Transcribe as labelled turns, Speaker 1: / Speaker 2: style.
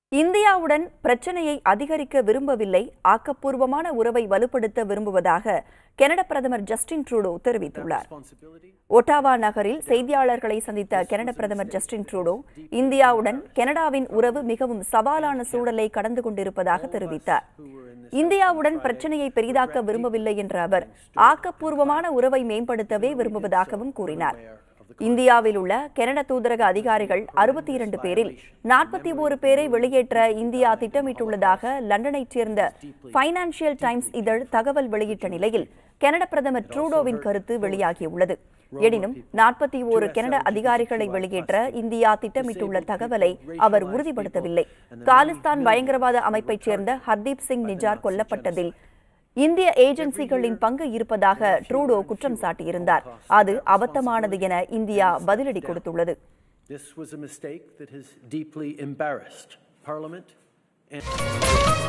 Speaker 1: இந்தியாவுடன் பிரச்சனையை அதிகரிக்க விரும்பவில்லை ஆக்கப்பூர்வமான உறவை வலுப்படுத்த விரும்புவதாக கனடா பிரதமர் ஜஸ்டின் ட்ரூடோ தெரிவித்துள்ளார் ஒட்டாவா நகரில் செய்தியாளர்களை சந்தித்த கனடா பிரதமர் ஜஸ்டின் ட்ரூடோ இந்தியாவுடன் கனடாவின் உறவு மிகவும் சவாலான சூழலை கடந்து கொண்டிருப்பதாக தெரிவித்தார் இந்தியாவுடன் பிரச்சனையை பெரிதாக்க விரும்பவில்லை என்ற அவர் ஆக்கப்பூர்வமான உறவை மேம்படுத்தவே விரும்புவதாகவும் கூறினார் இந்தியாவில் உள்ள கனடா தூதரக அதிகாரிகள் அறுபத்தி இரண்டு பேரில் நாற்பத்தி ஒரு பேரை வெளியேற்ற இந்தியா திட்டமிட்டுள்ளதாக லண்டனைச் சேர்ந்த பைனான்சியல் டைம்ஸ் இதழ் தகவல் வெளியிட்ட நிலையில் கனடா பிரதமர் ட்ரூடோவின் கருத்து வெளியாகியுள்ளது எனினும் நாற்பத்தி ஓரு கனடா அதிகாரிகளை வெளியேற்ற இந்தியா திட்டமிட்டுள்ள தகவலை அவர் உறுதிப்படுத்தவில்லை காலிஸ்தான் பயங்கரவாத அமைப்பைச் சேர்ந்த ஹர்தீப் சிங் நிஜார் கொல்லப்பட்டதில் இந்திய ஏஜென்சிகளின் பங்கு இருப்பதாக ட்ரூடோ குற்றம் சாட்டியிருந்தார் அது அபத்தமானது என இந்தியா பதிலடி கொடுத்துள்ளது
Speaker 2: This was a mistake that has deeply embarrassed Parliament and